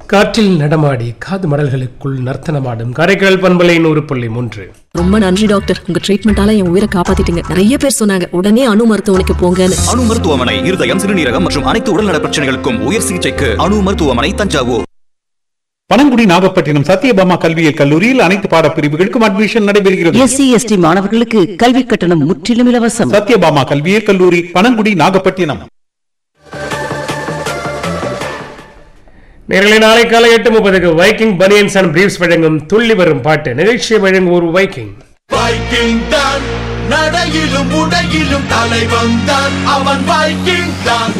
காற்றில் நடமாடி காது மடல்களுக்குள் நர்த்தனமாடும் காரைக்கால் பண்பலை நூறு புள்ளி மூன்று ரொம்ப நன்றி டாக்டர் உங்க ட்ரீட்மெண்டால என் உயிரை காப்பாத்திட்டீங்க நிறைய பேர் சொன்னாங்க உடனே அணு மருத்துவமனைக்கு போங்கன்னு அணு மருத்துவமனை இருதயம் சிறுநீரகம் மற்றும் அனைத்து உடல்நல பிரச்சனைகளுக்கும் உயர் சிகிச்சைக்கு அணு மருத்துவமனை தஞ்சாவூர் பனங்குடி நாகப்பட்டினம் சத்யபாமா கல்வியியல் கல்லூரியில் அனைத்து பாடப்பிரிவுகளுக்கும் அட்மிஷன் நடைபெறுகிறது எஸ்சி எஸ்டி மாணவர்களுக்கு கல்வி கட்டணம் முற்றிலும் இலவசம் சத்யபாமா கல்வியியல் கல்லூரி பனங்குடி நாகப்பட்டினம் நேரலை நாளை காலை எட்டு முப்பதுக்கு வைக்கிங் பனியன்ஸ் அண்ட் பிரீவ்ஸ் வழங்கும் துள்ளி வரும் பாட்டு நிகழ்ச்சியை வழங்குவோர் வைக்கிங் வைக்கிங் தான் நடையிலும் உடையிலும் தலைவன் தான் அவன் வைக்கிங் தான்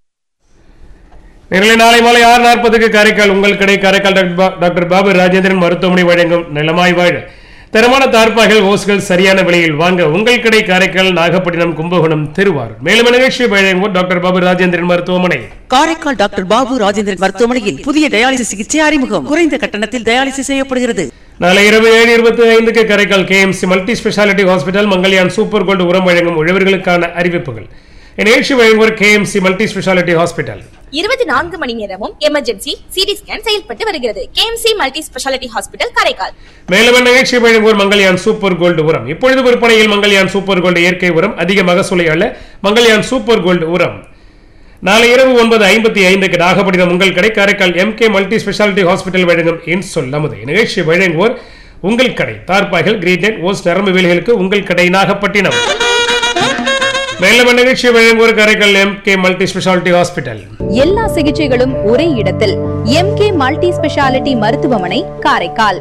நேரலை நாளை மாலை ஆறு நாற்பதுக்கு காரைக்கால் உங்கள் கடை காரைக்கால் டாக்டர் பா- டாக்டர் பாபு ராஜேந்திரன் மருத்துவமனை வழங்கும் நிலமாய் வாழ தரமான தார்ப்பாய்கள் ஓஸ்கள் சரியான விலையில் வாங்க உங்கள் கடை காரைக்கால் நாகப்பட்டினம் கும்பகோணம் திருவாரூர் மேலும் நிகழ்ச்சியை வழங்குவோர் டாக்டர் பாபு ராஜேந்திரன் மருத்துவமனை காரைக்கால் டாக்டர் பாபு ராஜேந்திரன் மருத்துவமனையில் புதிய டயாலிசிஸ் சிகிச்சை அறிமுகம் குறைந்த கட்டணத்தில் டயாலிசிஸ் செய்யப்படுகிறது நாளை இரவு ஏழு இருபத்தி ஐந்துக்கு Karaikal KMC multi speciality hospital Mangalyaan super gold உரம் வழங்கும் உழவர்களுக்கான அறிவிப்புகள் நிகழ்ச்சி வழங்குவோர் கேஎம்சி மல்டி ஸ்பெஷாலிட்டி ஹாஸ்பிட்டல் இருபத்தி நான்கு மணி நேரமும் எமர்ஜென்சி சிடி ஸ்கேன் செயல்பட்டு வருகிறது KMC multi speciality hospital Karaikal மேலும் நிகழ்ச்சி வழங்குவோர் மங்கல்யான் சூப்பர் கோல்டு உரம் இப்பொழுது விற்பனையில் மங்கல்யான் சூப்பர் கோல்டு இயற்கை உரம் அதிக மகசூலை அல்ல மங்கல்யான் சூப்பர் கோல்டு உரம் நாளை இரவு ஒன்பது ஐம்பத்தி ஐந்துக்கு நாகப்பட்டினம் உங்கள் கடை Karaikal MK multi speciality hospital வழங்கும் இன்சொல் அமுது நிகழ்ச்சி வழங்குவோர் உங்கள் கடை தார்பாய்கள் கிரீட் ஓஸ் நரம்பு வேலிகளுக்கு உங்கள் கடை நாகப்பட்டினம் மேலும் நிகழ்ச்சி வழங்குவோர் Karaikal MK multi speciality hospital எல்லா சிகிச்சைகளும் ஒரே இடத்தில் எம்கே மல்டி ஸ்பெஷாலிட்டி மருத்துவமனை காரைக்கால்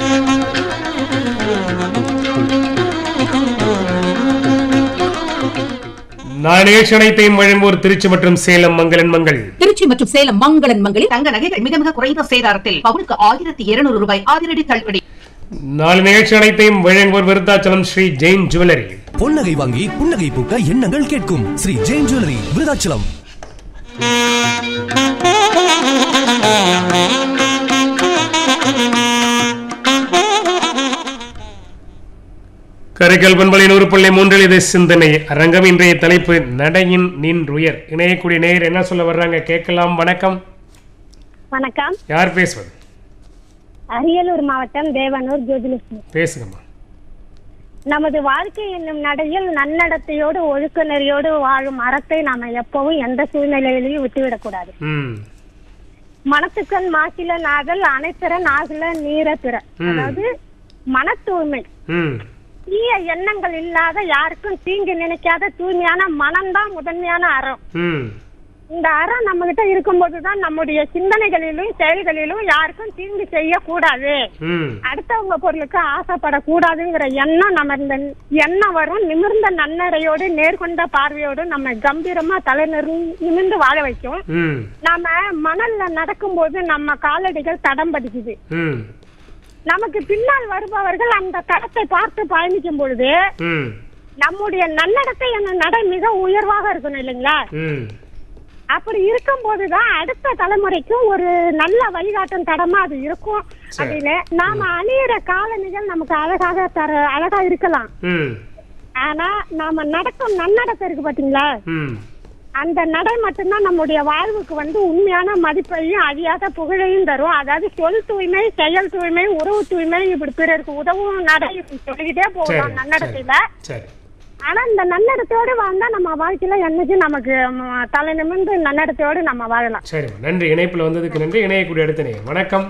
நான் நிகழ்ச்சி அனைத்தையும் வழங்குவோர் திருச்சி மற்றும் சேலம் மங்களன் மங்கள் திருச்சி மற்றும் சேலம் மங்களன் மங்களில் தங்க நகைகள் மிக மிக குறைந்த சேதாரத்தில் பவுனுக்கு ஆயிரத்தி இருநூறு ரூபாய் அதிரடி தள்ளுபடி நாலு நிகழ்ச்சி அனைத்தையும் வழங்குவோர் விருத்தாச்சலம் ஸ்ரீ ஜெயின் ஜுவல்லரி பொன்னகை வாங்கி புன்னகை பூக்க எண்ணங்கள் கேட்கும் ஸ்ரீ ஜெயின் ஜுவல்லரி விருதாச்சலம் கரைக்கல் பண்பலை நூறு புள்ளி மூன்றில் இது சிந்தனை அரங்கம் இன்றைய தலைப்பு நடையின் நின்றுயர் இணையக்கூடிய நேயர் என்ன சொல்ல வர்றாங்க கேட்கலாம் வணக்கம் வணக்கம் யார் பேசுவது அரியலூர் மாவட்டம் தேவனூர் ஜோதிலட்சுமி பேசுங்கம்மா நமது வாழ்க்கை என்னும் நடையில் நன்னடத்தையோடு ஒழுக்க நெறியோடு வாழும் அறத்தை நாம எப்பவும் எந்த சூழ்நிலையிலையும் விட்டுவிடக்கூடாது ம் மனத்துக்கண் மாசில நாதல் அனைத்திற நாகல நீர பிற ம். அதாவது மன தூய்மை ம் தீய எண்ணங்கள் இல்லாத யாருக்கும் தீங்கு நினைக்காத தூய்மையான மனம்தான் முதன்மையான அறம் ம் இந்த அறம் நம்ம கிட்ட இருக்கும்போதுதான் நம்முடைய சிந்தனைகளிலும் செயல்களிலும் யாருக்கும் தீங்கு செய்யக்கூடாது ம் அடுத்தவங்க பொருளுக்கு ஆசைப்படக்கூடாதுங்கிற எண்ணம் நம்ம இந்த எண்ணம் வரும் நிமிர்ந்த நன்னடையோடு நேர்கொண்ட பார்வையோடு நம்ம கம்பீரமா தலை நிறு- நிமிர்ந்து வாழ வைக்கும் ம் நாம மணல்ல நடக்கும்போது நம்ம காலடிகள் தடம் பதிக்குது ம் நமக்கு பின்னால் வருபவர்கள் அந்த தடத்தை பார்த்து பயணிக்கும் பொழுது ம் நம்முடைய நன்னடத்தை என்ன நடை மிக உயர்வாக இருக்கணும் இல்லைங்களா ம் அப்படி இருக்கும் போதுதான் அடுத்த தலைமுறைக்கும் ஒரு நல்ல வழிகாட்டும் தடமா அது இருக்கும் அப்படின்னு நாம அணியிற காலணிகள் நமக்கு அழகாக தர அழகா இருக்கலாம் ம் ஆனா நாம நடக்கும் நன்னடத்தை இருக்கு பாத்தீங்களா ம் அந்த நடை மட்டும்தான் நம்முடைய வாழ்வுக்கு வந்து உண்மையான மதிப்பையும் அழியாத புகழையும் தரும் அதாவது சொல் தூய்மை செயல் தூய்மை உறவு தூய்மை இப்படி பிறருக்கு உதவும் நடை இப்படி சொல்லிக்கிட்டே சரி போகலாம் நன்னடத்தையில சரி ஆனா இந்த நன்னடத்தையோடு வாழ்ந்தா நம்ம வாழ்க்கையில என்னைக்கும் நமக்கு ம், தலை நிமிர்ந்து நன்னடத்தையோடு நம்ம வாழலாம் சரிம்மா நன்றி இணைப்பில் வந்ததுக்கு நன்றி இணையக்கூடிய அடுத்த நேயர் வணக்கம்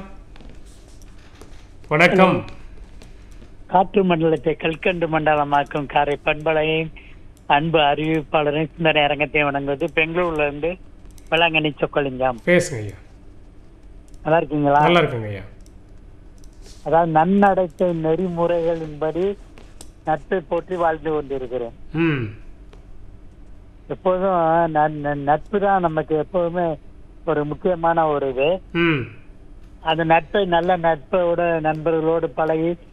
வணக்கம் காற்று மண்டலத்தை கல்கண்டு மண்டலமாக்கும் காரை பண்பலையின் அன்பு அறிவிப்பாளரின் சிந்தனை அரங்கத்தை வணங்குவது பெங்களூர்ல இருந்து வேளாங்கண்ணி சொக்கலிங்கம் பேசுங்க ஐயா நல்லா இருக்கீங்களா நல்லா இருக்குங்க ஐயா அதாவது நன்னடத்தை நெறிமுறைகளின்படி நட்பை போற்றி வாழ்ந்து கொண்டிருக்கிறேன் ம் எப்போதும் நன்- நட்பு தான் நமக்கு எப்போதுமே ஒரு முக்கியமான ஒரு இது ம் அந்த நட்பை நல்ல நட்போட நண்பர்களோடு பழகி